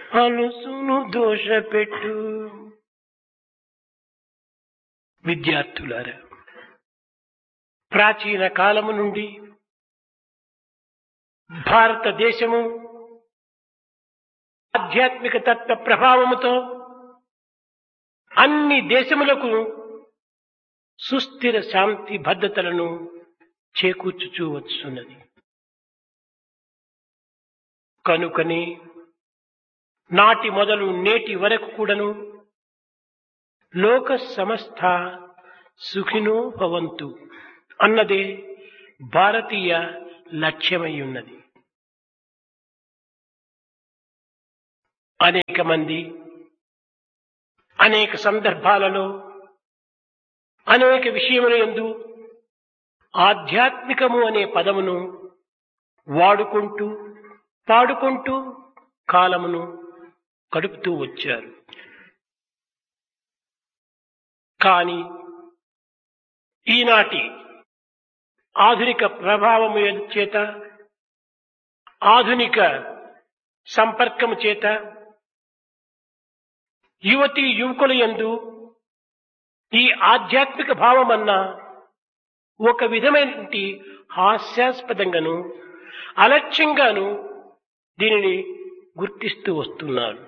అలుసును దోషపెట్టు విద్యార్థులారా ప్రాచీన కాలము నుండి భారతదేశము ఆధ్యాత్మిక తత్వ ప్రభావముతో అన్ని దేశములకు సుస్థిర శాంతి భద్రతలను చేకూర్చుచూ వచ్చున్నది కనుకని నాటి మొదలు నేటి వరకు కూడాను లోక సమస్త సుఖినో భవంతు అన్నదే భారతీయ లక్ష్యమై ఉన్నది అనేక మంది అనేక సందర్భాలలో అనేక విషయముల యందు ఆధ్యాత్మికము అనే పదమును వాడుకుంటూ పాడుకుంటూ కాలమును గడుపుతూ వచ్చారు కానీ ఈనాటి ఆధునిక ప్రభావము చేత ఆధునిక సంపర్కము చేత యువతి యువకుల యందు ఈ ఆధ్యాత్మిక భావమన్న ఒక విధమైనటువంటి హాస్యాస్పదంగాను అలక్ష్యంగాను దీనిని గుర్తిస్తూ వస్తున్నారు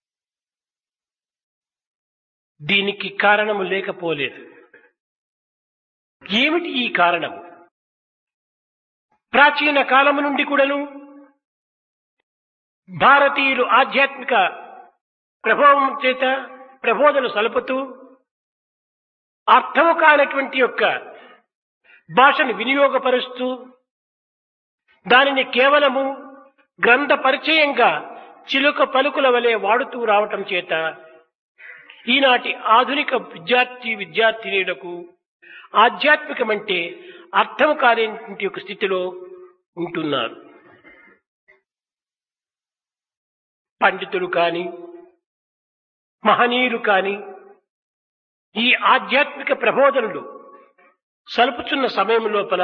దీనికి కారణము లేకపోలేదు ఏమిటి ఈ కారణము ప్రాచీన కాలము నుండి కూడాను భారతీయులు ఆధ్యాత్మిక ప్రభావం చేత ప్రబోధన సలుపుతూ అర్థము కానటువంటి యొక్క భాషను వినియోగపరుస్తూ దానిని కేవలము గ్రంథ పరిచయంగా చిలుక పలుకుల వలె వాడుతూ రావటం చేత ఈనాటి ఆధునిక విద్యార్థి విద్యార్థినులకు ఆధ్యాత్మికమంటే అర్థం కాలేటువంటి ఒక స్థితిలో ఉంటున్నారు పండితులు కాని మహనీయులు కాని ఈ ఆధ్యాత్మిక ప్రబోధనలు సలుపుచున్న సమయం లోపల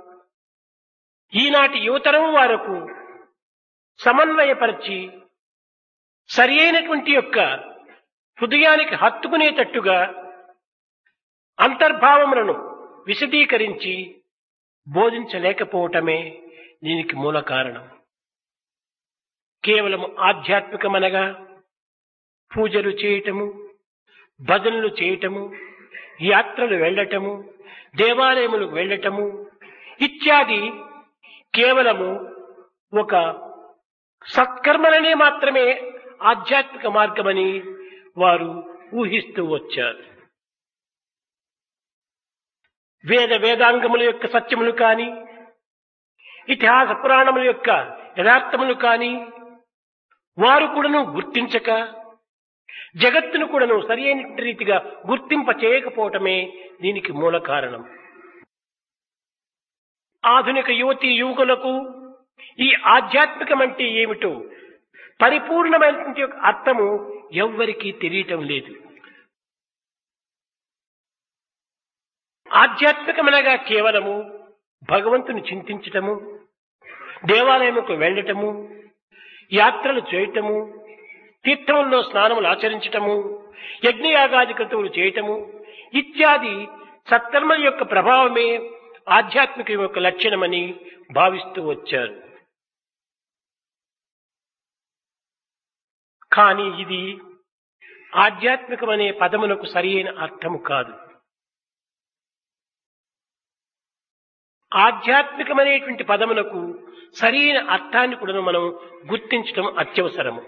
ఈనాటి యువతరం వారకు సమన్వయపరిచి సరి అయినటువంటి యొక్క హృదయానికి హత్తుకునేటట్టుగా అంతర్భావములను విశదీకరించి బోధించలేకపోవటమే దీనికి మూల కారణం కేవలం ఆధ్యాత్మికమనగా పూజలు చేయటము భజనలు చేయటము యాత్రలు వెళ్ళటము దేవాలయములకు వెళ్ళటము ఇత్యాది కేవలము ఒక సత్కర్మలనే మాత్రమే ఆధ్యాత్మిక మార్గమని వారు ఊహిస్తూ వచ్చారు వేద వేదాంగముల యొక్క సత్యములు కాని ఇతిహాస పురాణముల యొక్క యథార్థములు కాని వారు కూడాను గుర్తించక జగత్తును కూడాను సరి అయిన రీతిగా గుర్తింప చేయకపోవటమే దీనికి మూల కారణం ఆధునిక యువతి యువకులకు ఈ ఆధ్యాత్మికం అంటే ఏమిటో పరిపూర్ణమైనటువంటి యొక్క అర్థము ఎవ్వరికీ తెలియటం లేదు ఆధ్యాత్మికమనగా కేవలము భగవంతుని చింతించటము దేవాలయముకు వెళ్ళటము యాత్రలు చేయటము తీర్థముల్లో స్నానములు ఆచరించటము యజ్ఞయాగాది క్రతువులు చేయటము ఇత్యాది సత్కర్మల యొక్క ప్రభావమే ఆధ్యాత్మిక యొక్క లక్షణమని భావిస్తూ వచ్చారు కానీ ఇది ఆధ్యాత్మికమనే పదమునకు సరియైన అర్థము కాదు ఆధ్యాత్మికమనేటువంటి పదమునకు సరైన అర్థాన్ని కూడా మనం గుర్తించడం అత్యవసరము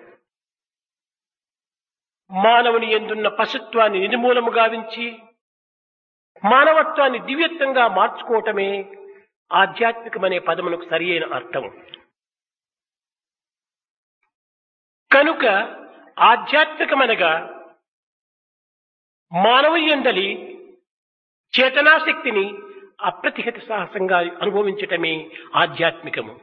మానవుని ఎందున్న పశుత్వాన్ని నిర్మూలము గావించి మానవత్వాన్ని దివ్యత్వంగా మార్చుకోవటమే ఆధ్యాత్మికమనే పదమునకు సరియైన అర్థం కనుక ఆధ్యాత్మికమనగా మానవ ఎందలి చేతనాశక్తిని అప్రతిహత సాహసంగా అనుభవించటమే ఆధ్యాత్మికము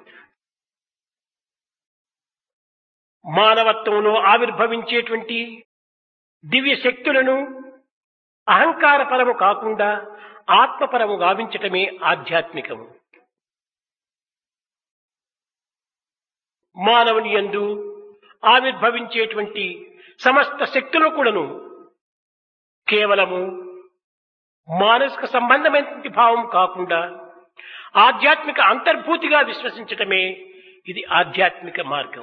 మానవత్వంలో ఆవిర్భవించేటువంటి దివ్య శక్తులను అహంకార పరము కాకుండా ఆత్మపరము గావించటమే ఆధ్యాత్మికము మానవుని యందు ఆవిర్భవించేటువంటి సమస్త శక్తులను కూడాను కేవలము మానసిక సంబంధమైనటువంటి భావం కాకుండా ఆధ్యాత్మిక అంతర్భూతిగా విశ్వసించటమే ఇది ఆధ్యాత్మిక మార్గం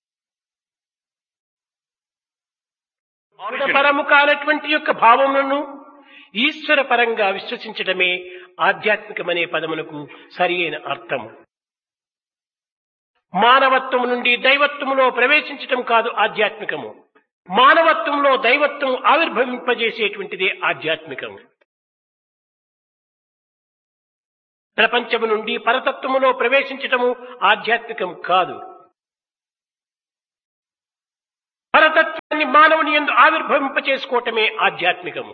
పరము కానటువంటి యొక్క భావములను ఈశ్వర పరంగా విశ్వసించడమే ఆధ్యాత్మికమనే పదమునకు సరి అయిన అర్థము మానవత్వము నుండి దైవత్వములో ప్రవేశించటం కాదు ఆధ్యాత్మికము మానవత్వంలో దైవత్వం ఆవిర్భవింపజేసేటువంటిదే ఆధ్యాత్మికము ప్రపంచము నుండి పరతత్వములో ప్రవేశించటము ఆధ్యాత్మికం కాదు పరతత్వాన్ని మానవుని ఎందు ఆవిర్భవింపచేసుకోవటమే ఆధ్యాత్మికము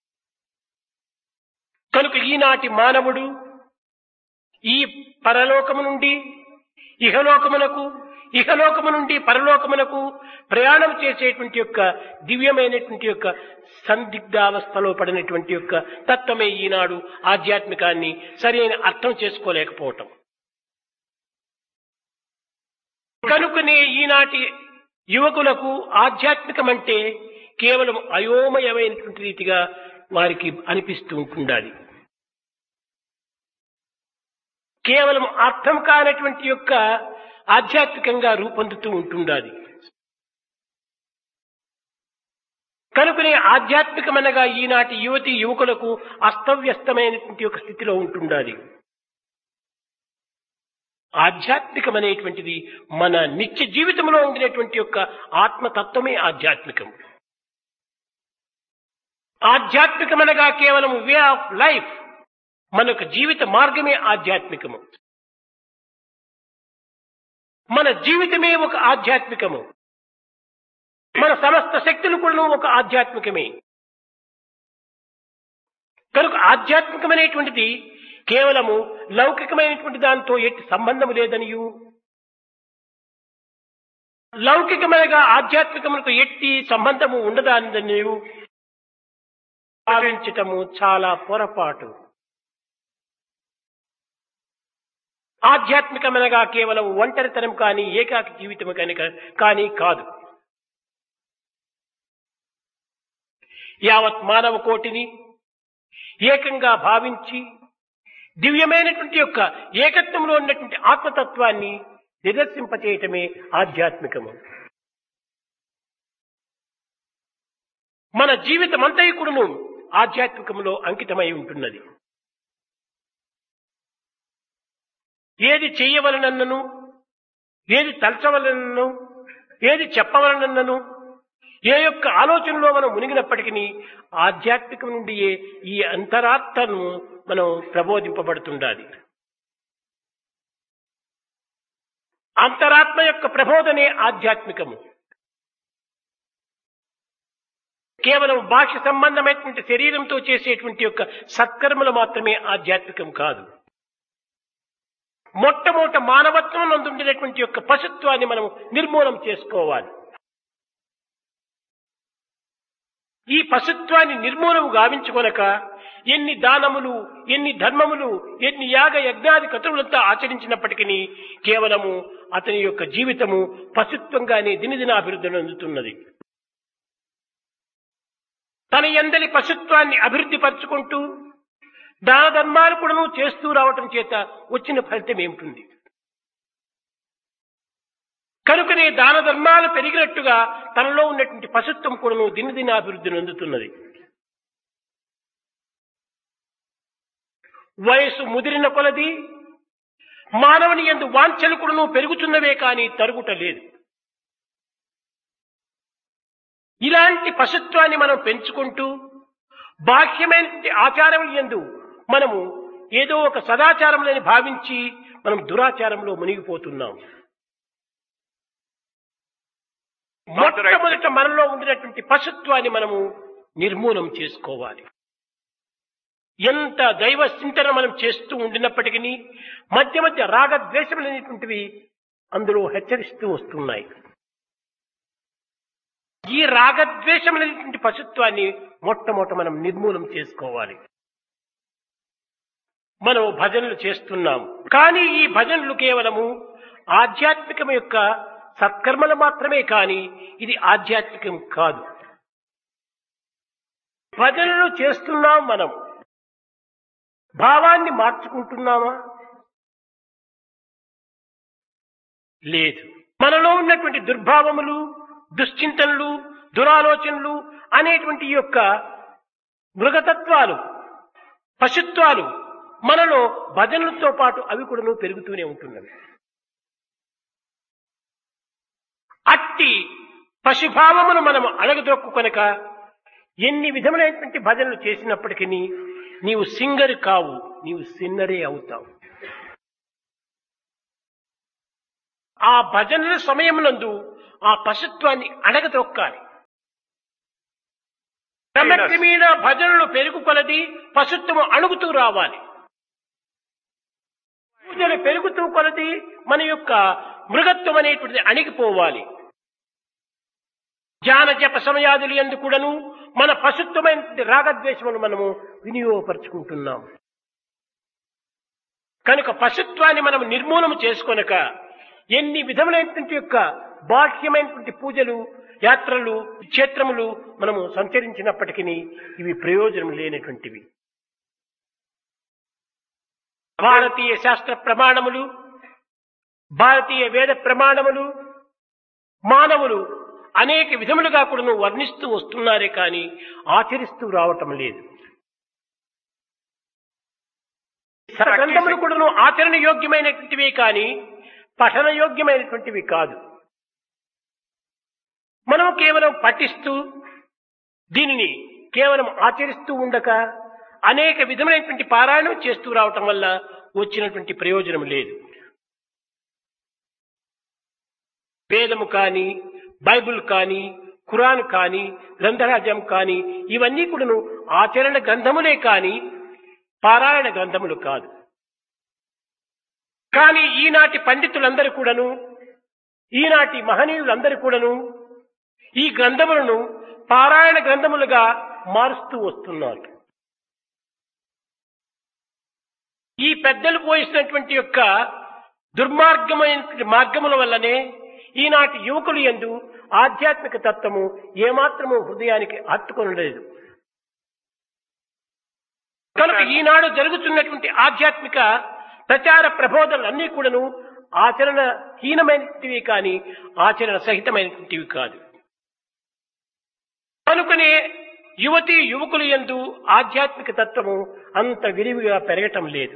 కనుక ఈనాటి మానవుడు ఈ పరలోకము నుండి ఇహలోకమునకు ఇహలోకము నుండి పరలోకమునకు ప్రయాణం చేసేటువంటి యొక్క దివ్యమైనటువంటి యొక్క సందిగ్ధావస్థలో పడినటువంటి యొక్క తత్వమే ఈనాడు ఆధ్యాత్మికాన్ని సరైన అర్థం చేసుకోలేకపోవటం కనుకనే ఈనాటి యువకులకు ఆధ్యాత్మికమంటే కేవలం అయోమయమైనటువంటి రీతిగా వారికి అనిపిస్తూ ఉంటుండాలి కేవలం అర్థం కానటువంటి యొక్క ఆధ్యాత్మికంగా రూపొందుతూ ఉంటుండాలి కనుకనే ఆధ్యాత్మికమనగా ఈనాటి యువతి యువకులకు అస్తవ్యస్తమైనటువంటి ఒక స్థితిలో ఉంటుండాలి ఆధ్యాత్మికమనేటువంటిది మన నిత్య జీవితంలో ఉండినటువంటి యొక్క ఆత్మతత్వమే ఆధ్యాత్మికం ఆధ్యాత్మికమనగా కేవలం వే ఆఫ్ లైఫ్ మన యొక్క జీవిత మార్గమే ఆధ్యాత్మికము మన జీవితమే ఒక ఆధ్యాత్మికము మన సమస్త శక్తులు కూడా ఒక ఆధ్యాత్మికమే కనుక ఆధ్యాత్మికమైనటువంటిది కేవలము లౌకికమైనటువంటి దాంతో ఎట్టి సంబంధము లేదనియు లౌకికమైనగా ఆధ్యాత్మికములకు ఎట్టి సంబంధము ఉండదానిదనియు భావించటము చాలా పొరపాటు ఆధ్యాత్మికమనగా కేవలం ఒంటరితనం కానీ ఏకాకి జీవితం కనుక కానీ కాదు యావత్ మానవ కోటిని ఏకంగా భావించి దివ్యమైనటువంటి యొక్క ఏకత్వంలో ఉన్నటువంటి ఆత్మతత్వాన్ని నిదర్శింపచేయటమే ఆధ్యాత్మికము మన జీవితమంతయుకుడును ఆధ్యాత్మికములో అంకితమై ఉంటున్నది ఏది చేయవలనన్నను ఏది తలచవలనను ఏది చెప్పవలనన్నను ఏ యొక్క ఆలోచనలో మనం మునిగినప్పటికీ ఆధ్యాత్మికం నుండి ఈ అంతరార్థను మనం ప్రబోధింపబడుతుండాలి అంతరాత్మ యొక్క ప్రబోధనే ఆధ్యాత్మికము కేవలం బాహ్య సంబంధమైనటువంటి శరీరంతో చేసేటువంటి యొక్క సత్కర్మలు మాత్రమే ఆధ్యాత్మికం కాదు మొట్టమొదట మానవత్వం నందుండినటువంటి యొక్క పశుత్వాన్ని మనం నిర్మూలన చేసుకోవాలి ఈ పశుత్వాన్ని నిర్మూలము గావించుకొనక ఎన్ని దానములు ఎన్ని ధర్మములు ఎన్ని యాగ యజ్ఞాది కతులంతా ఆచరించినప్పటికీ కేవలము అతని యొక్క జీవితము పశుత్వంగానే దినదిన అభివృద్ధి అందుతున్నది తన ఎందరి పశుత్వాన్ని అభివృద్ధి పరుచుకుంటూ దాన ధర్మాలు కూడా చేస్తూ రావటం చేత వచ్చిన ఫలితం ఏమిటి కనుకనే దాన ధర్మాలు పెరిగినట్టుగా తనలో ఉన్నటువంటి పశుత్వం కూడాను దినదిన అభివృద్ధి నొందుతున్నది వయసు ముదిరిన కొలది మానవుని ఎందు వాంఛలు కూడాను పెరుగుతున్నవే కానీ తరుగుట లేదు ఇలాంటి పశుత్వాన్ని మనం పెంచుకుంటూ బాహ్యమైనటువంటి ఆచారములు ఎందు మనము ఏదో ఒక సదాచారములని భావించి మనం దురాచారంలో మునిగిపోతున్నాం మొట్టమొదట మనలో ఉండినటువంటి పశుత్వాన్ని మనము నిర్మూలం చేసుకోవాలి ఎంత దైవ చింతన మనం చేస్తూ ఉండినప్పటికీ మధ్య మధ్య రాగద్వేషములనేటువంటివి అందులో హెచ్చరిస్తూ వస్తున్నాయి ఈ రాగద్వేషములనేటువంటి పశుత్వాన్ని మొట్టమొదట మనం నిర్మూలం చేసుకోవాలి మనం భజనలు చేస్తున్నాం కానీ ఈ భజనలు కేవలము ఆధ్యాత్మికం యొక్క సత్కర్మలు మాత్రమే కాని ఇది ఆధ్యాత్మికం కాదు భజనలు చేస్తున్నాం మనం భావాన్ని మార్చుకుంటున్నామా లేదు మనలో ఉన్నటువంటి దుర్భావములు దుశ్చింతనలు దురాలోచనలు అనేటువంటి ఈ యొక్క మృగతత్వాలు పశుత్వాలు మనలో భజనలతో పాటు అవి కూడాను పెరుగుతూనే ఉంటున్నవి అట్టి పశుభావమును మనము అడగదొక్కు కనుక ఎన్ని విధములైనటువంటి భజనలు చేసినప్పటికీ నీవు సింగర్ కావు నీవు సిన్నరే అవుతావు ఆ భజనల సమయమునందు ఆ పశుత్వాన్ని అడగదొక్కాలి క్రమక్రమేణ భజనలు పెరుగు కొలది పశుత్వము అణుగుతూ రావాలి పూజలు పెరుగుతూ కొలది మన యొక్క మృగత్వం అనేటువంటిది అణిగిపోవాలి ధ్యాన జప సమయాదులు ఎందు కూడాను మన పశుత్వమైన రాగద్వేషములు మనము వినియోగపరుచుకుంటున్నాం కనుక పశుత్వాన్ని మనం నిర్మూలన చేసుకొనక ఎన్ని విధములైనటువంటి యొక్క బాహ్యమైనటువంటి పూజలు యాత్రలు క్షేత్రములు మనము సంచరించినప్పటికీ ఇవి ప్రయోజనం లేనటువంటివి భారతీయ శాస్త్ర ప్రమాణములు భారతీయ వేద ప్రమాణములు మానవులు అనేక విధములుగా కూడా వర్ణిస్తూ వస్తున్నారే కానీ ఆచరిస్తూ రావటం లేదు గ్రంథములు కూడాను ఆచరణ యోగ్యమైనటువంటివే కానీ పఠన యోగ్యమైనటువంటివి కాదు మనం కేవలం పఠిస్తూ దీనిని కేవలం ఆచరిస్తూ ఉండక అనేక విధమైనటువంటి పారాయణం చేస్తూ రావటం వల్ల వచ్చినటువంటి ప్రయోజనం లేదు వేదము కానీ బైబుల్ కానీ ఖురాన్ కానీ గ్రంథరాజ్యం కానీ ఇవన్నీ కూడాను ఆచరణ గ్రంథములే కానీ పారాయణ గ్రంథములు కాదు కానీ ఈనాటి పండితులందరూ కూడాను ఈనాటి మహనీయులందరూ కూడాను ఈ గ్రంథములను పారాయణ గ్రంథములుగా మారుస్తూ వస్తున్నారు ఈ పెద్దలు పోయినటువంటి యొక్క దుర్మార్గమైనటువంటి మార్గముల వల్లనే ఈనాటి యువకులు ఎందు ఆధ్యాత్మిక తత్వము ఏమాత్రము హృదయానికి హత్తుకొనలేదు కనుక ఈనాడు జరుగుతున్నటువంటి ఆధ్యాత్మిక ప్రచార ప్రబోధనలన్నీ కూడాను ఆచరణ హీనమైనటివి కానీ ఆచరణ సహితమైనటువంటివి కాదు కనుకనే యువతి యువకులు ఎందు ఆధ్యాత్మిక తత్వము అంత విరివిగా పెరగటం లేదు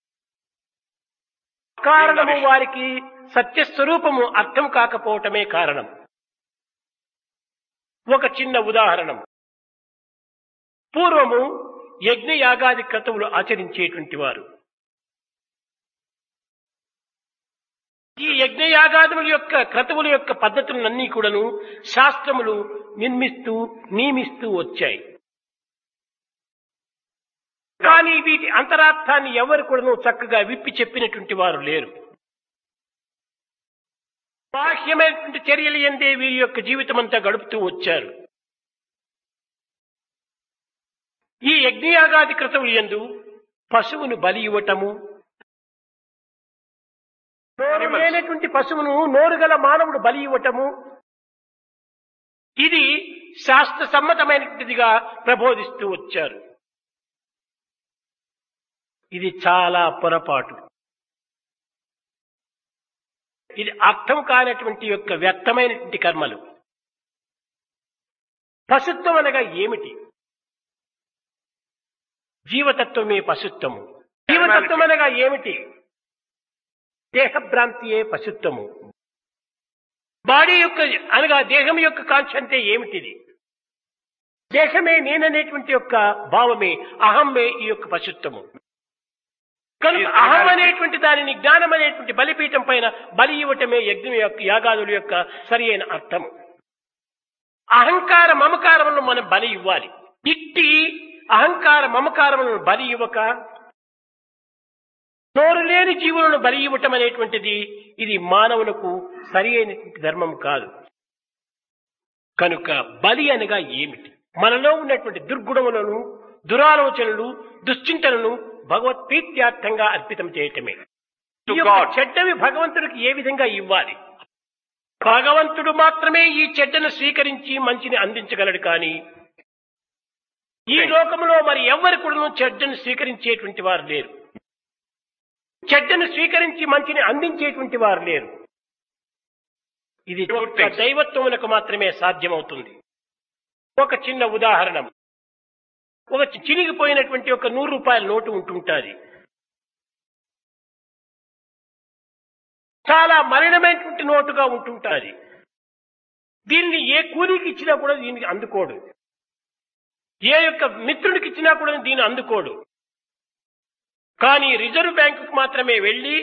కారణము వారికి సత్యస్వరూపము అర్థం కాకపోవటమే కారణం ఒక చిన్న ఉదాహరణం పూర్వము యజ్ఞ యాగాది క్రతువులు ఆచరించేటువంటి వారు ఈ యజ్ఞయాగాదుల యొక్క క్రతువుల యొక్క పద్ధతులన్నీ కూడాను శాస్త్రములు నిర్మిస్తూ నియమిస్తూ వచ్చాయి కానీ వీటి అంతరార్థాన్ని ఎవరు కూడాను చక్కగా విప్పి చెప్పినటువంటి వారు లేరు బాహ్యమైనటువంటి చర్యలు ఎందే వీరి యొక్క జీవితం అంతా గడుపుతూ వచ్చారు ఈ యజ్ఞయాగాది క్రతువులు ఎందు పశువును బలి ఇవ్వటము నోరు లేనటువంటి పశువును నోరు గల మానవుడు బలి ఇవ్వటము ఇది శాస్త్ర సమ్మతమైనటువంటిదిగా ప్రబోధిస్తూ వచ్చారు ఇది చాలా పొరపాటు ఇది అర్థం కానటువంటి యొక్క వ్యక్తమైనటువంటి కర్మలు పశుత్వం అనగా ఏమిటి జీవతత్వమే పశుత్వము జీవతత్వం అనగా ఏమిటి దేహభ్రాంతియే పశుత్వము బాడీ యొక్క అనగా దేహం యొక్క కాంక్ష అంటే ఏమిటిది దేహమే నేననేటువంటి యొక్క భావమే అహమ్మే ఈ యొక్క పశుత్వము కనుక అహం అనేటువంటి దానిని జ్ఞానం అనేటువంటి బలిపీఠం పైన బలి ఇవ్వటమే యజ్ఞం యొక్క యాగాదుల యొక్క సరి అయిన అర్థము అహంకార మమకారములను మనం బలి ఇవ్వాలి ఇట్టి అహంకార మమకారములను బలి ఇవ్వక నోరు లేని జీవులను బలి ఇవ్వటం అనేటువంటిది ఇది మానవులకు సరి అయినటువంటి ధర్మం కాదు కనుక బలి అనగా ఏమిటి మనలో ఉన్నటువంటి దుర్గుణములను దురాలోచనలు దుశ్చింతనను భగవత్ప్రీత్యార్థంగా అర్పితం చేయటమే To ఈ యొక్క God. చెడ్డవి భగవంతుడికి ఏ విధంగా ఇవ్వాలి భగవంతుడు మాత్రమే ఈ చెడ్డను స్వీకరించి మంచిని అందించగలడు కానీ ఈ లోకంలో మరి ఎవ్వరి కూడా చెడ్డను స్వీకరించేటువంటి వారు లేరు చెడ్డను స్వీకరించి మంచిని అందించేటువంటి వారు లేరు ఇది ఒక్క దైవత్వమునకు మాత్రమే సాధ్యమవుతుంది ఒక చిన్న ఉదాహరణ ఒక చినిగిపోయినటువంటి ఒక నూరు రూపాయల నోటు ఉంటుంటుంది చాలా మలినమైనటువంటి నోటుగా ఉంటుంటుంది దీన్ని ఏ కూలీకి ఇచ్చినా కూడా దీనికి అందుకోడు ఏ యొక్క మిత్రుడికి ఇచ్చినా కూడా దీన్ని అందుకోడు కానీ రిజర్వ్ బ్యాంకుకు మాత్రమే వెళ్ళి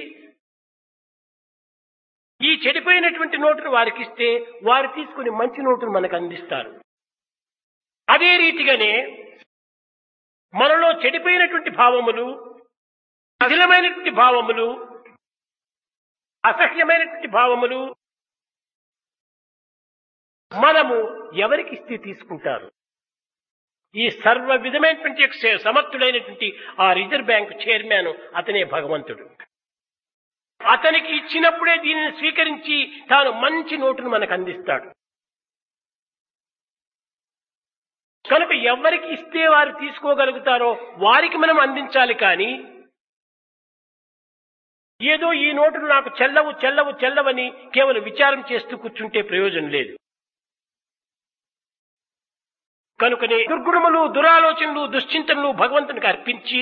ఈ చెడిపోయినటువంటి నోటును వారికి ఇస్తే వారు తీసుకుని మంచి నోటును మనకు అందిస్తారు అదే రీతిగానే మనలో చెడిపోయినటువంటి భావములు అధిలమైనటువంటి భావములు అసహ్యమైనటువంటి భావములు మనము ఎవరికి ఇస్తే తీసుకుంటారు ఈ సర్వ విధమైనటువంటి యొక్క సమర్థుడైనటువంటి ఆ రిజర్వ్ బ్యాంక్ చైర్మన్ అతనే భగవంతుడు అతనికి ఇచ్చినప్పుడే దీనిని స్వీకరించి తాను మంచి నోటును మనకు అందిస్తాడు కనుక ఎవరికి ఇస్తే వారు తీసుకోగలుగుతారో వారికి మనం అందించాలి కానీ ఏదో ఈ నోటులు నాకు చెల్లవు చెల్లవు చెల్లవని కేవలం విచారం చేస్తూ కూర్చుంటే ప్రయోజనం లేదు కనుకనే దుర్గుణములు దురాలోచనలు దుశ్చింతనలు భగవంతునికి అర్పించి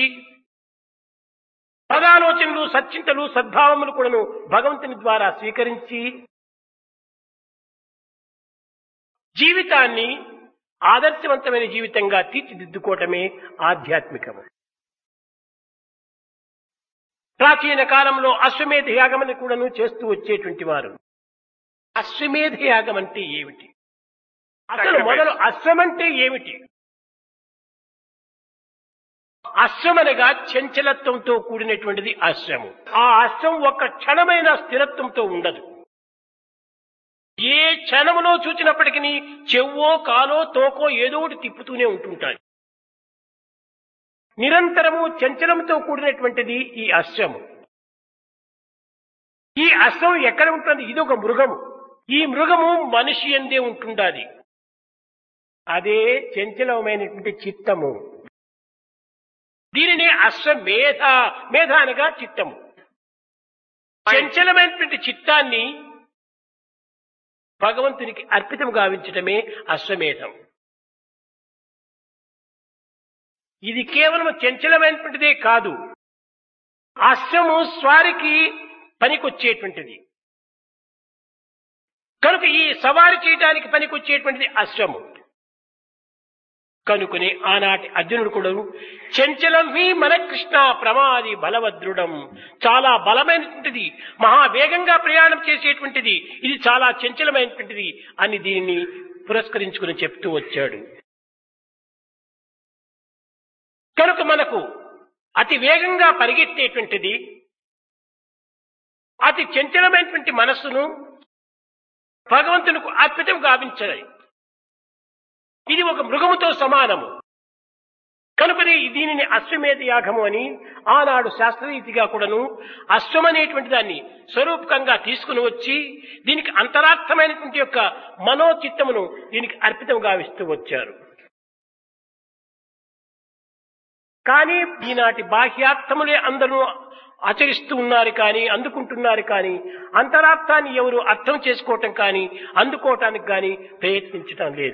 సదాలోచనలు సచ్చింతలు సద్భావములు కూడాను భగవంతుని ద్వారా స్వీకరించి జీవితాన్ని ఆదర్శవంతమైన జీవితంగా తీర్చిదిద్దుకోవటమే ఆధ్యాత్మికము ప్రాచీన కాలంలో అశ్వమేధ యాగమని కూడాను చేస్తూ వచ్చేటువంటి వారు అశ్వమేధ యాగం అంటే ఏమిటి అసలు మొదలు అశ్వం అంటే ఏమిటి అశ్వమనగా చంచలత్వంతో కూడినటువంటిది అశ్వము ఆ అశ్వం ఒక్క క్షణమైన స్థిరత్వంతో ఉండదు ఏ క్షణములో చూచినప్పటికీ చెవ్వో కాలో తోకో ఏదో ఒకటి తిప్పుతూనే ఉంటుంటాయి నిరంతరము చంచలంతో కూడినటువంటిది ఈ అశ్వము ఈ అశ్వం ఎక్కడ ఉంటుంది ఇది ఒక మృగము ఈ మృగము మనిషి ఎందే ఉంటుండాది అదే చంచలమైనటువంటి చిత్తము దీనిని అశ్వమేధ మేధ అనగా చిత్తము చంచలమైనటువంటి చిత్తాన్ని భగవంతునికి అర్పితం గావించటమే అశ్వమేధం ఇది కేవలం చంచలమైనటువంటిదే కాదు అశ్వము స్వారికి పనికొచ్చేటువంటిది కనుక ఈ సవారి చేయడానికి పనికొచ్చేటువంటిది అశ్వము కనుకుని ఆనాటి అర్జునుడు కూడా చంచలం హీ మన కృష్ణ ప్రమాది బలవద్రుడం చాలా బలమైనటువంటిది మహావేగంగా ప్రయాణం చేసేటువంటిది ఇది చాలా చంచలమైనటువంటిది అని దీనిని పురస్కరించుకుని చెప్తూ వచ్చాడు కనుక మనకు అతి వేగంగా పరిగెత్తేటువంటిది అతి చంచలమైనటువంటి మనస్సును భగవంతునికి అర్పితం గావించాలి ఇది ఒక మృగముతో సమానము కనుకనే దీనిని అశ్వమేధ యాగము అని ఆనాడు శాస్త్రరీతిగా కూడాను అశ్వం అనేటువంటి దాన్ని స్వరూపకంగా తీసుకుని వచ్చి దీనికి అంతరార్థమైనటువంటి యొక్క మనోచిత్తమును దీనికి అర్పితం గావిస్తూ వచ్చారు కానీ ఈనాటి బాహ్యార్థములే అందరూ ఆచరిస్తూ ఉన్నారు కానీ అందుకుంటున్నారు కానీ అంతరార్థాన్ని ఎవరు అర్థం చేసుకోవటం కానీ అందుకోవటానికి కానీ ప్రయత్నించటం లేదు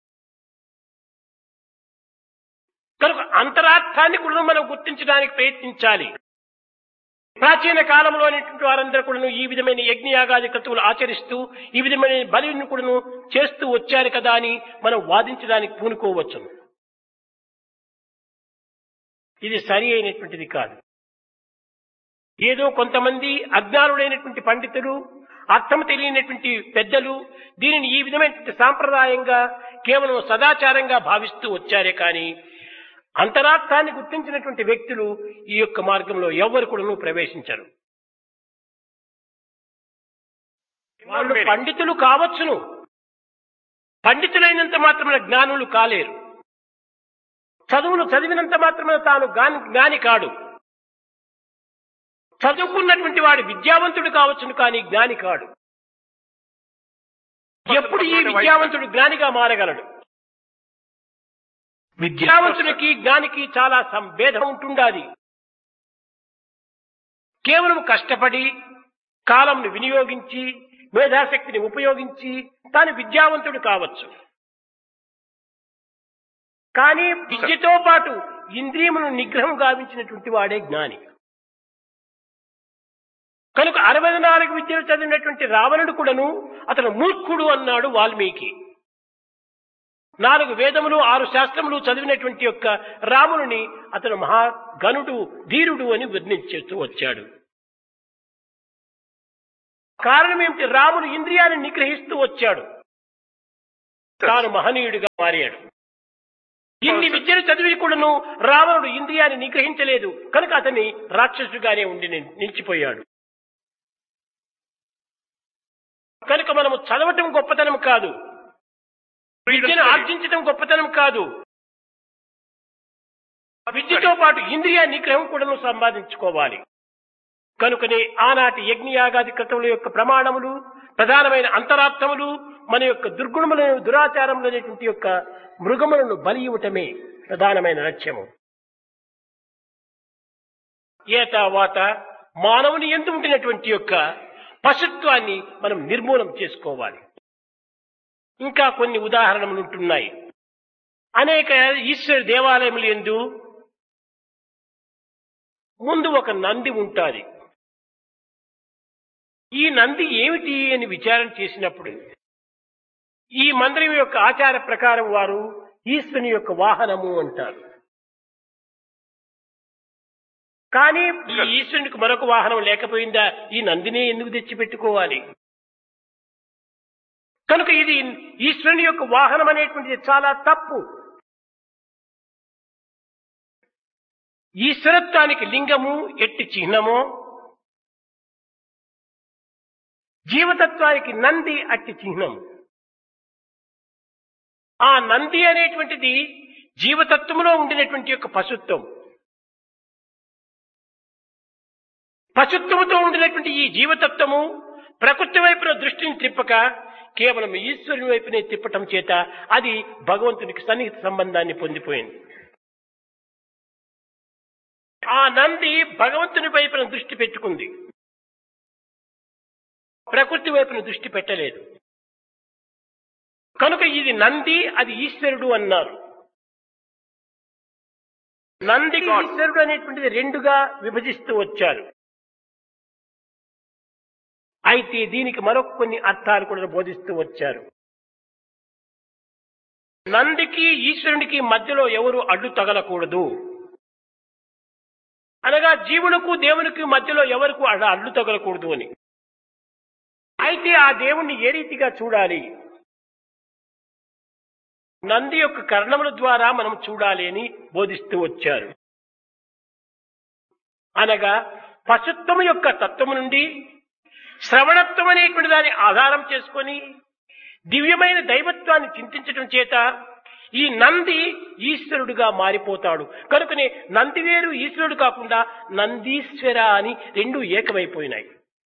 కనుక అంతరార్థాన్ని కూడా మనం గుర్తించడానికి ప్రయత్నించాలి ప్రాచీన కాలంలో అనేటువంటి వారందరూ కూడా ఈ విధమైన యజ్ఞయాగాది క్రతువులు ఆచరిస్తూ ఈ విధమైన బలిని కూడాను చేస్తూ వచ్చారు కదా అని మనం వాదించడానికి పూనుకోవచ్చు ఇది సరి అయినటువంటిది కాదు ఏదో కొంతమంది అజ్ఞానుడైనటువంటి పండితులు అర్థం తెలియనటువంటి పెద్దలు దీనిని ఈ విధమైనటువంటి సాంప్రదాయంగా కేవలం సదాచారంగా భావిస్తూ వచ్చారే కానీ అంతరార్థాన్ని గుర్తించినటువంటి వ్యక్తులు ఈ యొక్క మార్గంలో ఎవరు కూడా ప్రవేశించరు వాళ్ళు పండితులు కావచ్చును పండితులైనంత మాత్రమే జ్ఞానులు కాలేరు చదువులు చదివినంత మాత్రమే తాను జ్ఞాని కాడు చదువుకున్నటువంటి వాడు విద్యావంతుడు కావచ్చును కానీ జ్ఞాని కాడు ఎప్పుడు ఈ విద్యావంతుడు జ్ఞానిగా మారగలడు విద్యావంతునికి జ్ఞానికి చాలా సంభేదం ఉంటుండాలి కేవలం కష్టపడి కాలంను వినియోగించి మేధాశక్తిని ఉపయోగించి తాను విద్యావంతుడు కావచ్చు కానీ విద్యతో పాటు ఇంద్రియమును నిగ్రహం గావించినటువంటి వాడే జ్ఞాని కనుక అరవై నాలుగు విద్యలు చదివినటువంటి రావణుడు కూడాను అతను మూర్ఖుడు అన్నాడు వాల్మీకి నాలుగు వేదములు ఆరు శాస్త్రములు చదివినటువంటి యొక్క రాముని అతను మహాగనుడు ధీరుడు అని వర్ణించేస్తూ వచ్చాడు కారణం ఏమిటి రాముడు ఇంద్రియాన్ని నిగ్రహిస్తూ వచ్చాడు తాను మహనీయుడిగా మారాడు ఇన్ని విద్యలు చదివి కూడాను రావణుడు ఇంద్రియాన్ని నిగ్రహించలేదు కనుక అతన్ని రాక్షసుగానే ఉండి ని- నిలిచిపోయాడు కనుక మనము చదవటం గొప్పతనం కాదు విద్యను ఆర్జించడం గొప్పతనం కాదు విద్యతో పాటు ఇంద్రియ నిగ్రహం కూడా సంపాదించుకోవాలి కనుకనే ఆనాటి యజ్ఞయాగాది క్రతువుల యొక్క ప్రమాణములు ప్రధానమైన అంతరార్థములు మన యొక్క దుర్గుణములను దురాచారములు అనేటువంటి యొక్క మృగములను బలి ఇవ్వటమే ప్రధానమైన లక్ష్యము ఏతావాత మానవుని ఎందు ఉండినటువంటి యొక్క పశుత్వాన్ని మనం నిర్మూలన చేసుకోవాలి ఇంకా కొన్ని ఉదాహరణలు ఉంటున్నాయి అనేక ఈశ్వర దేవాలయములు ఎందు ముందు ఒక నంది ఉంటాది ఈ నంది ఏమిటి అని విచారణ చేసినప్పుడు ఈ మందిరం యొక్క ఆచార ప్రకారం వారు ఈశ్వరుని యొక్క వాహనము అంటారు కానీ ఈ ఈశ్వరునికి మరొక వాహనం లేకపోయిందా ఈ నందినే ఎందుకు తెచ్చిపెట్టుకోవాలి కనుక ఇది ఈశ్వరుని యొక్క వాహనం అనేటువంటిది చాలా తప్పు ఈశ్వరత్వానికి లింగము ఎట్టి చిహ్నమో జీవతత్వానికి నంది అట్టి చిహ్నం ఆ నంది అనేటువంటిది జీవతత్వములో ఉండినటువంటి యొక్క పశుత్వం పశుత్వముతో ఉండినటువంటి ఈ జీవతత్వము ప్రకృతి వైపున దృష్టిని తిప్పక కేవలం ఈశ్వరుని వైపునే తిప్పటం చేత అది భగవంతునికి సన్నిహిత సంబంధాన్ని పొందిపోయింది ఆ నంది భగవంతుని వైపున దృష్టి పెట్టుకుంది ప్రకృతి వైపున దృష్టి పెట్టలేదు కనుక ఇది నంది అది ఈశ్వరుడు అన్నారు నంది ఈశ్వరుడు అనేటువంటిది రెండుగా విభజిస్తూ వచ్చారు అయితే దీనికి మరొక కొన్ని అర్థాలు కూడా బోధిస్తూ వచ్చారు నందికి ఈశ్వరునికి మధ్యలో ఎవరు అడ్డు తగలకూడదు అనగా జీవులకు దేవునికి మధ్యలో ఎవరికి అడ్డు అడ్డు తగలకూడదు అని అయితే ఆ దేవుణ్ణి ఏ రీతిగా చూడాలి నంది యొక్క కర్ణముల ద్వారా మనం చూడాలి అని బోధిస్తూ వచ్చారు అనగా పశుత్వము యొక్క తత్వము నుండి శ్రవణత్వం అనేటువంటి దాన్ని ఆధారం చేసుకొని దివ్యమైన దైవత్వాన్ని చింతించడం చేత ఈ నంది ఈశ్వరుడుగా మారిపోతాడు కనుకనే నంది వేరు ఈశ్వరుడు కాకుండా నందీశ్వర అని రెండు ఏకమైపోయినాయి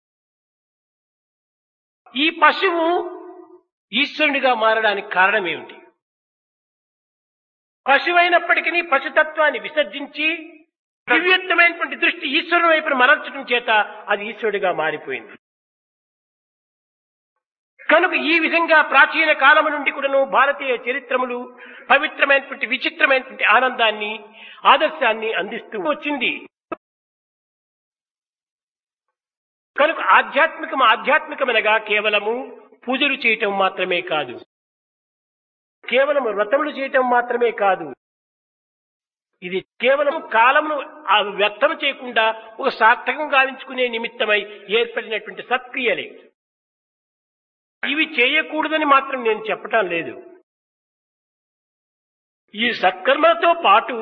ఈ పశువు ఈశ్వరునిగా మారడానికి కారణం ఏమిటి పశువైనప్పటికీ పశుతత్వాన్ని విసర్జించి దివ్యత్వమైనటువంటి దృష్టి ఈశ్వరుని వైపున మరల్చడం చేత అది ఈశ్వరుడిగా మారిపోయింది కనుక ఈ విధంగా ప్రాచీన కాలము నుండి కూడాను భారతీయ చరిత్రములు పవిత్రమైనటువంటి విచిత్రమైనటువంటి ఆనందాన్ని ఆదర్శాన్ని అందిస్తూ వచ్చింది కనుక ఆధ్యాత్మికం ఆధ్యాత్మికమనగా కేవలము పూజలు చేయటం మాత్రమే కాదు కేవలం వ్రతములు చేయటం మాత్రమే కాదు ఇది కేవలం కాలమును ఆ వ్యర్థం చేయకుండా ఒక సార్థకం గావించుకునే నిమిత్తమై ఏర్పడినటువంటి సత్క్రియలే ఇవి చేయకూడదని మాత్రం నేను చెప్పటం లేదు ఈ సత్కర్మలతో పాటు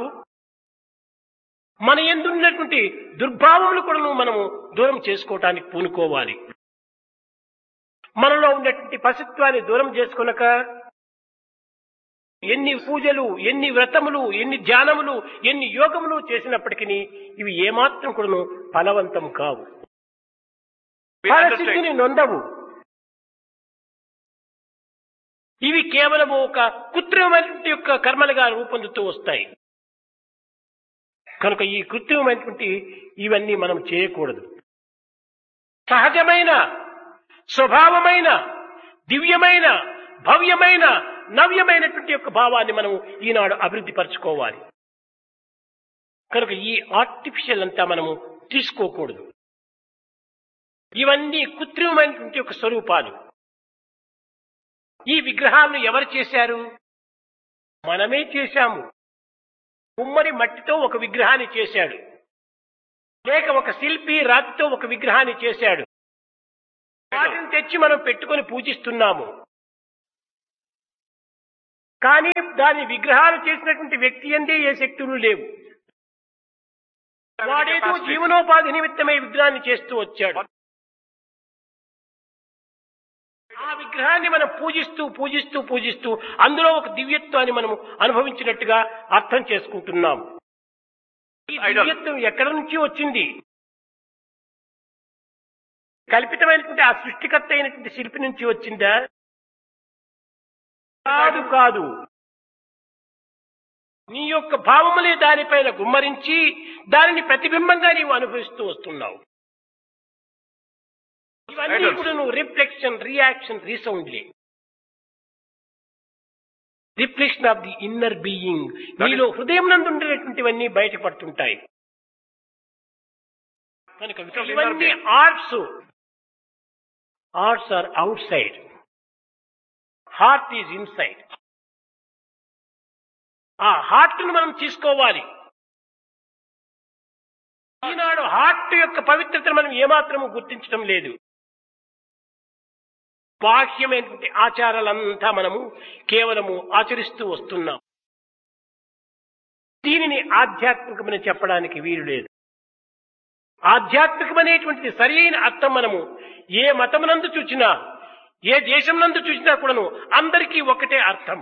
మన ఎందున్నటువంటి దుర్భావములు కూడా మనము దూరం చేసుకోవటానికి పూనుకోవాలి మనలో ఉన్నటువంటి పశుత్వాన్ని దూరం చేసుకునక ఎన్ని పూజలు ఎన్ని వ్రతములు ఎన్ని ధ్యానములు ఎన్ని యోగములు చేసినప్పటికీ ఇవి ఏమాత్రం కూడా ఫలవంతం కావు We understand. ఫలసిద్ధిని నొందవు ఇవి కేవలం ఒక కృత్రిమమైనటువంటి యొక్క కర్మలుగా రూపొందుతూ వస్తాయి కనుక ఈ కృత్రిమమైనటువంటి ఇవన్నీ మనం చేయకూడదు సహజమైన స్వభావమైన దివ్యమైన భవ్యమైన నవ్యమైనటువంటి యొక్క భావాన్ని మనం ఈనాడు అభివృద్ధి పరచుకోవాలి కనుక ఈ ఆర్టిఫిషియల్ అంతా మనము తీసుకోకూడదు ఇవన్నీ కృత్రిమమైనటువంటి యొక్క స్వరూపాలు ఈ విగ్రహాలను ఎవరు చేశారు మనమే చేశాము ఉమ్మడి మట్టితో ఒక విగ్రహాన్ని చేశాడు లేక ఒక శిల్పి రాతితో ఒక విగ్రహాన్ని చేశాడు వాటిని తెచ్చి మనం పెట్టుకొని పూజిస్తున్నాము కానీ దాని విగ్రహాలు చేసినటువంటి వ్యక్తి అందే ఏ శక్తులు లేవు వాడేదో జీవనోపాధి నిమిత్తమై విగ్రహాన్ని చేస్తూ వచ్చాడు ఆ విగ్రహాన్ని మనం పూజిస్తూ పూజిస్తూ పూజిస్తూ అందులో ఒక దివ్యత్వాన్ని మనం అనుభవించినట్టుగా అర్థం చేసుకుంటున్నాం ఈ దివ్యత్వం ఎక్కడ నుంచి వచ్చింది కల్పితమైనటువంటి ఆ సృష్టికర్త అయినటువంటి శిల్పి నుంచి వచ్చిందా కాదు కాదు నీ యొక్క భావములే దానిపైన గుమ్మరించి దానిని ప్రతిబింబంగా నీవు అనుభవిస్తూ వస్తున్నావు ఇవన్నీ Idols. కూడా నువ్వు రిఫ్లెక్షన్ రియాక్షన్ రీసౌండ్లే reflection of the inner being నీలో హృదయం నందు ఉండేటువంటివన్నీ బయటపడుతుంటాయి కనుక Because inner ఇవన్నీ being. Arts arts are outside heart is inside ఆ హార్ట్ ను మనం తీసుకోవాలి ఈనాడు హార్ట్ యొక్క పవిత్రతను మనం ఏమాత్రము గుర్తించడం లేదు బాహ్యమైనటువంటి ఆచారాలంతా మనము కేవలము ఆచరిస్తూ వస్తున్నాం దీనిని ఆధ్యాత్మికమని చెప్పడానికి వీలు లేదు ఆధ్యాత్మికమనేటువంటిది సరి అయిన అర్థం మనము ఏ మతమునందు చూచినా ఏ దేశం నందు చూసినా కూడాను అందరికీ ఒకటే అర్థం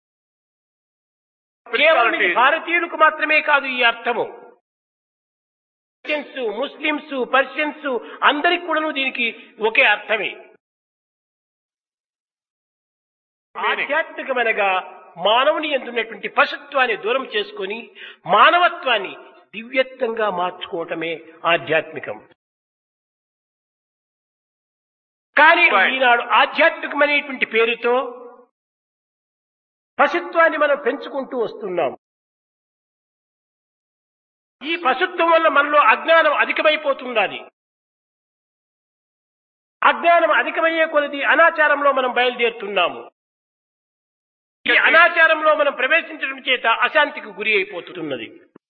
కేవలం ఇది భారతీయులకు మాత్రమే కాదు ఈ అర్థము క్రిస్టియన్స్ ముస్లింస్ పర్షియన్స్ అందరికి కూడాను దీనికి ఒకే అర్థమే ఆధ్యాత్మికమనగా మానవుని ఎందున్నటువంటి పశుత్వాన్ని దూరం చేసుకొని మానవత్వాన్ని దివ్యత్వంగా మార్చుకోవటమే ఆధ్యాత్మికం కానీ Right. ఈనాడు ఆధ్యాత్మికమనేటువంటి పేరుతో పశుత్వాన్ని మనం పెంచుకుంటూ వస్తున్నాం ఈ పశుత్వం వల్ల మనలో అజ్ఞానం అధికమైపోతున్నది అజ్ఞానం అధికమయ్యే కొలది అనాచారంలో మనం బయలుదేరుతున్నాము ఈ అనాచారంలో మనం ప్రవేశించడం చేత అశాంతికి గురి అయిపోతున్నది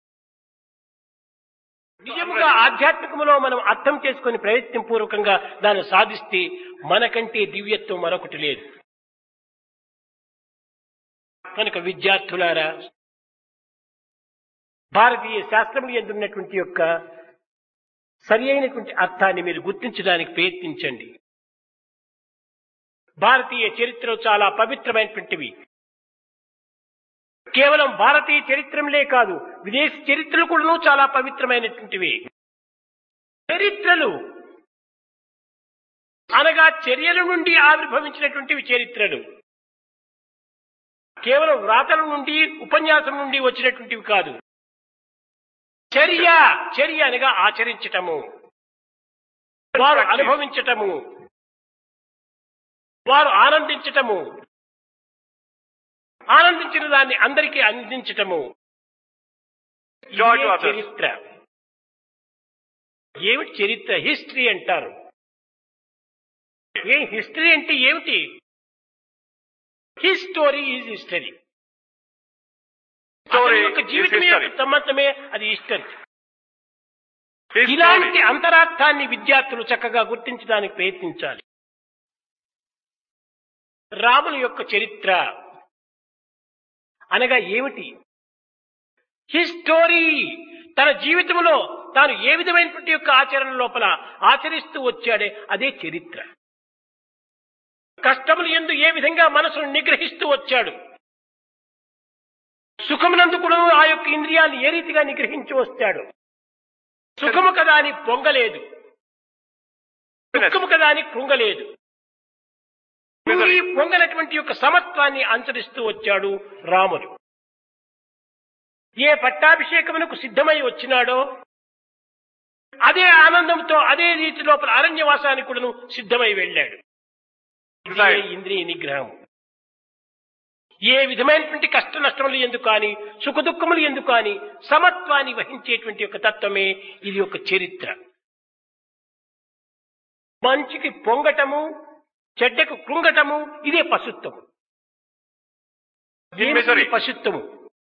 నిజముగా ఆధ్యాత్మికములో మనం అర్థం చేసుకొని ప్రయత్నం పూర్వకంగా దాన్ని సాధిస్తే మనకంటే దివ్యత్వం మరొకటి లేదు కనుక విద్యార్థులారా భారతీయ శాస్త్రములు ఎందున్నటువంటి యొక్క సరి అయినటువంటి అర్థాన్ని మీరు గుర్తించడానికి ప్రయత్నించండి భారతీయ చరిత్రలు చాలా పవిత్రమైనటువంటివి కేవలం భారతీయ చరిత్రలే కాదు విదేశీ చరిత్రలు కూడా చాలా పవిత్రమైనటువంటివి చరిత్రలు అనగా చర్యల నుండి ఆవిర్భవించినటువంటివి చరిత్రలు కేవలం వ్రాతల నుండి ఉపన్యాసం నుండి వచ్చినటువంటివి కాదు చర్య చర్య అనగా ఆచరించటము వారు అనుభవించటము వారు ఆనందించటము ఆనందించిన దాన్ని అందరికీ అందించటము Joy ఇదే to others. చరిత్ర ఏమిటి చరిత్ర హిస్టరీ అంటారు ఏ హిస్టరీ అంటే ఏమిటి హిస్టోరీ ఈజ్ హిస్టరీ Story యొక్క is జీవితం యొక్క history. సంబంధమే అది హిస్టరీ His ఇలాంటి story. అంతరార్థాన్ని విద్యార్థులు చక్కగా గుర్తించడానికి ప్రయత్నించాలి రాముని యొక్క చరిత్ర అనగా ఏమిటి హిస్టోరీ తన జీవితంలో తాను ఏ విధమైనటువంటి యొక్క ఆచరణ లోపల ఆచరిస్తూ వచ్చాడే అదే చరిత్ర కష్టములు ఎందు ఏ విధంగా మనసును నిగ్రహిస్తూ వచ్చాడు సుఖమునందు కూడా ఆ యొక్క ఇంద్రియాన్ని ఏ రీతిగా నిగ్రహించి వస్తాడు సుఖము కదా అని పొంగలేదు దుఃఖము కదా అని కృంగలేదు పొంగి పొంగనటువంటి యొక్క సమత్వాన్ని అనుసరిస్తూ వచ్చాడు రాముడు ఏ పట్టాభిషేకమునకు సిద్ధమై వచ్చినాడో అదే ఆనందంతో అదే రీతి లోపల అరణ్యవాసానికి కూడాను సిద్ధమై వెళ్ళాడు ఇదే ఇంద్రియ నిగ్రహం ఏ విధమైనటువంటి కష్ట నష్టములు ఎందుకు కానీ సుఖ దుఃఖములు ఎందుకు కానీ సమత్వాన్ని వహించేటువంటి ఒక తత్వమే ఇది ఒక చరిత్ర మంచికి పొంగటము చెడ్డకు కృంగటము ఇదే పశుత్వము దీనికి misery. పశుత్వము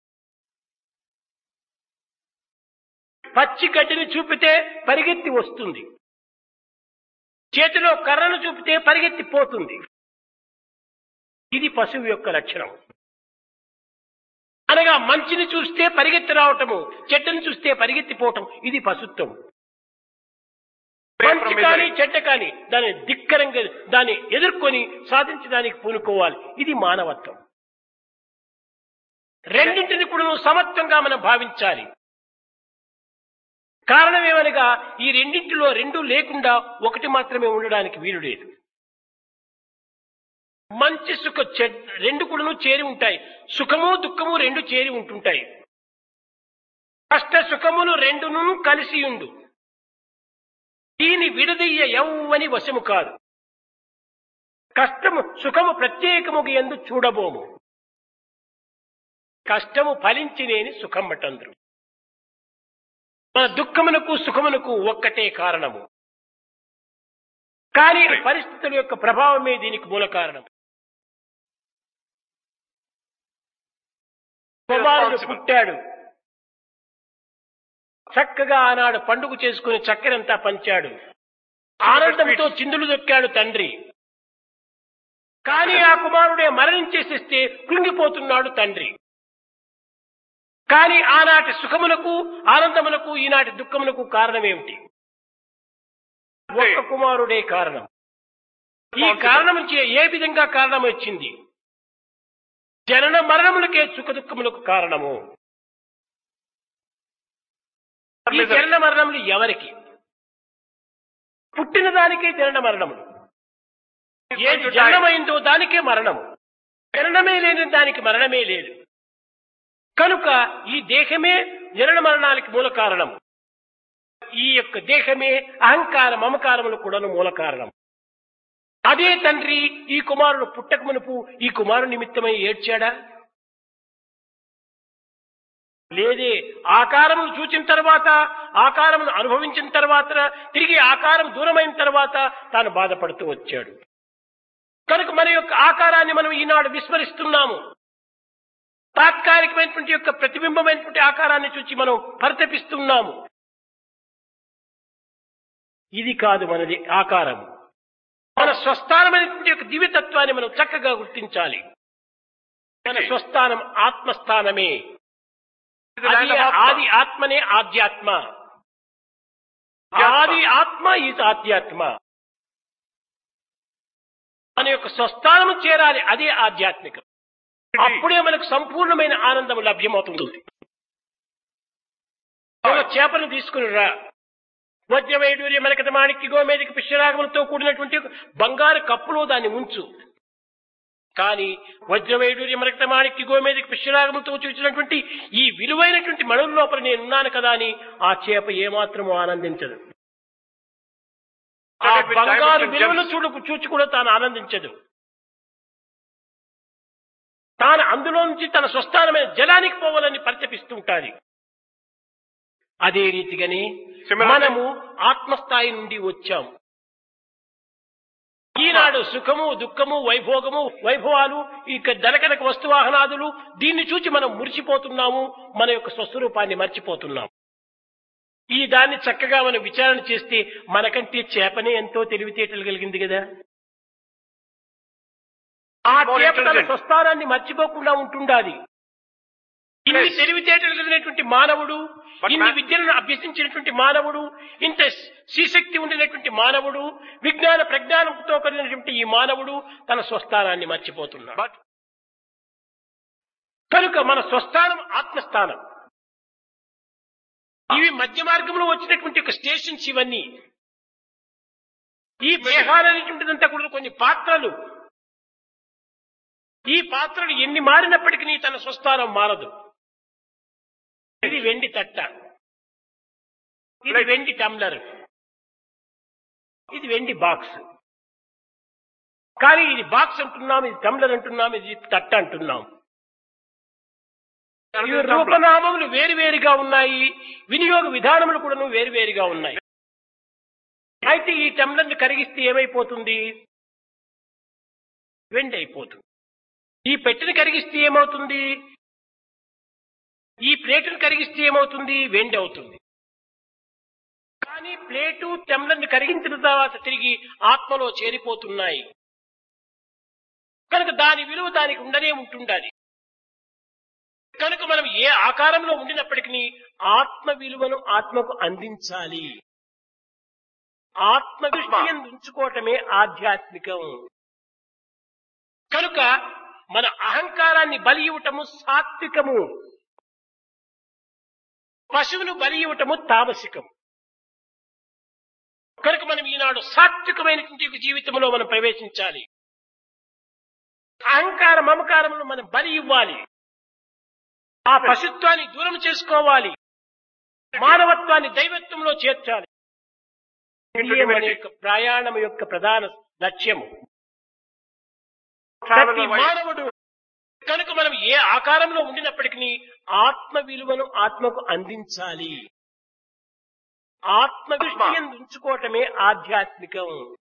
పచ్చి గడ్డిని చూపితే పరిగెత్తి వస్తుంది చేతిలో కర్రను చూపితే పరిగెత్తి పోతుంది ఇది పశువు యొక్క లక్షణం అనగా మంచిని చూస్తే పరిగెత్తి రావటము చెడ్డని చూస్తే పరిగెత్తిపోవటం ఇది పశుత్వం మంచి కానీ చెడ్డ కానీ దాన్ని ధిక్కరంగా దాన్ని ఎదుర్కొని సాధించడానికి పూనుకోవాలి ఇది మానవత్వం రెండింటిని కూడా సమత్వంగా మనం భావించాలి కారణం ఏమనగా ఈ రెండింటిలో రెండు లేకుండా ఒకటి మాత్రమే ఉండడానికి వీలు లేదు మంచి సుఖ చెడ్ రెండు కూడాను చేరి ఉంటాయి సుఖము దుఃఖము రెండు చేరి ఉంటుంటాయి కష్ట సుఖములు రెండును కలిసి ఉండు దీని విడదీయ ఎవ్వని వశము కాదు కష్టము సుఖము ప్రత్యేకముగా ఎందు చూడబోము కష్టము ఫలించినేని సుఖం మటందరు మన దుఃఖమునకు సుఖమునకు ఒక్కటే కారణము కానీ పరిస్థితుల యొక్క ప్రభావమే దీనికి మూల కారణం కుమారుడు పుట్టాడు చక్కగా ఆనాడు పండుగ చేసుకుని చక్కెరంతా పంచాడు ఆనందంతో చిందులు దొక్కాడు తండ్రి కానీ ఆ కుమారుడే మరణించేసిస్తే కృంగిపోతున్నాడు తండ్రి కానీ ఆనాటి సుఖమునకు ఆనందమునకు ఈనాటి దుఃఖమునకు కారణమేమిటి ఒక్క కుమారుడే కారణం ఈ కారణం చే ఏ విధంగా కారణం వచ్చింది జనన మరణములకే సుఖ దుఃఖములకు కారణము ఈ జనన మరణములు ఎవరికి పుట్టిన దానికే జనన మరణములు ఏది జననమైందో దానికే మరణము జననమే లేని దానికి మరణమే లేదు కనుక ఈ దేహమే జనన మరణానికి మూల కారణం ఈ యొక్క దేహమే అహంకార మమకారములు కూడాను మూల కారణం అదే తండ్రి ఈ కుమారుడు పుట్టక మునుపు ఈ కుమారుడు నిమిత్తమై ఏడ్చాడా లేదే ఆకారమును చూచిన తర్వాత ఆకారమును అనుభవించిన తర్వాత తిరిగి ఆకారం దూరమైన తర్వాత తాను బాధపడుతూ వచ్చాడు కనుక మన యొక్క ఆకారాన్ని మనం ఈనాడు విస్మరిస్తున్నాము తాత్కాలికమైనటువంటి యొక్క ప్రతిబింబమైనటువంటి ఆకారాన్ని చూచి మనం పరితపిస్తున్నాము ఇది కాదు మనది ఆకారం మన స్వస్థానమైనటువంటి యొక్క దివ్యతత్వాన్ని మనం చక్కగా గుర్తించాలి మన స్వస్థానం ఆత్మస్థానమే అది ఆది ఆత్మనే ఆధ్యాత్మ ఆది ఆత్మ ఈజ్ ఆధ్యాత్మ మన యొక్క స్వస్థానము చేరాలి అదే ఆధ్యాత్మికం అప్పుడే మనకు సంపూర్ణమైన ఆనందం లభ్యమవుతుంది ఒక చేపను తీసుకుని రా వజ్రవైడూర్య మనకత మాణిక్య గోమేదిక పుష్యరాగములతో కూడినటువంటి బంగారు కప్పులో దాన్ని ఉంచు కానీ వజ్రవైడూర్య మనకత మాణిక్య గోమేదిక పుష్యరాగములతో చూసినటువంటి ఈ విలువైనటువంటి మణుల లోపల నేనున్నాను కదా అని ఆ చేప ఏమాత్రము ఆనందించదు ఆ బంగారు విలువను చూడు చూచి కూడా తాను ఆనందించదు తాను అందులో నుంచి తన స్వస్థానమైన జలానికి పోవాలని పరితపిస్తుంటాది అదే రీతిగానే Similarly- మనము ఆత్మస్థాయి నుండి వచ్చాం ఈనాడు సుఖము దుఃఖము వైభోగము వైభవాలు ఇక ధనకనక వస్తువాహనాదులు దీన్ని చూచి మనం మురిసిపోతున్నాము మన యొక్క స్వస్వరూపాన్ని మర్చిపోతున్నాం ఈ దాన్ని చక్కగా మనం విచారణ చేస్తే మనకంటే చేపనే ఎంతో తెలివితేటలు కలిగింది కదా ఆ More చేప తన intelligent. స్వస్థానాన్ని మర్చిపోకుండా ఉంటుండాలి ఇన్ని Yes. తెలివితేటలు కలిగినటువంటి మానవుడు But ఇన్ని ma- విద్యలను అభ్యసించినటువంటి మానవుడు ఇంత శ్రీశక్తి ఉండినటువంటి మానవుడు విజ్ఞాన ప్రజ్ఞానంతో కలిగినటువంటి ఈ మానవుడు తన స్వస్థానాన్ని మర్చిపోతున్నాడు But కనుక మన స్వస్థానం ఆత్మస్థానం ఇవి మధ్య మార్గంలో వచ్చినటువంటి ఒక స్టేషన్స్ ఇవన్నీ ఈ దేహాలనేటువంటిదంతా కూడా కొన్ని పాత్రలు ఈ పాత్రలు ఎన్ని మారినప్పటికీ తన స్వస్థానం మారదు ఇది వెండి తట్ట ఇది వెండి టమ్లర్ ఇది వెండి బాక్స్ కానీ ఇది బాక్స్ అంటున్నాం ఇది టమ్లర్ అంటున్నాం ఇది తట్ట అంటున్నాం ఈ రూపనామములు వేరువేరుగా ఉన్నాయి వినియోగ విధానములు కూడా వేరువేరుగా ఉన్నాయి అయితే ఈ టమ్లర్ని కరిగిస్తే ఏమైపోతుంది వెండి అయిపోతుంది ఈ పెట్టెని కరిగిస్తే ఏమవుతుంది ఈ ప్లేటును కరిగిస్తే ఏమవుతుంది వెండి అవుతుంది కానీ ప్లేటు టెంలర్ని కరిగించిన తర్వాత తిరిగి ఆత్మలో చేరిపోతున్నాయి కనుక దాని విలువ దానికి ఉండనే ఉంటుండాలి కనుక మనం ఏ ఆకారంలో ఉండినప్పటికీ ఆత్మ విలువను ఆత్మకు అందించాలి ఆత్మ దృష్టి ఉంచుకోవటమే ఆధ్యాత్మికం కనుక మన అహంకారాన్ని బలి ఇవ్వటము సాత్వికము పశువును బలి ఇవ్వటము తామసికం కనుక మనం ఈనాడు సాత్వికమైనటువంటి ఒక జీవితంలో మనం ప్రవేశించాలి అహంకార మమకారములు మనం బలి ఇవ్వాలి ఆ పశుత్వాన్ని దూరం చేసుకోవాలి మానవత్వాన్ని దైవత్వంలో చేర్చాలి ఇదే మన యొక్క ప్రయాణం యొక్క ప్రధాన లక్ష్యము ప్రతి మానవుడు కనుక మనం ఏ ఆకారంలో ఉండినప్పటికీ ఆత్మ విలువను ఆత్మకు అందించాలి ఆత్మ దృష్టి ఉంచుకోవటమే ఆధ్యాత్మికం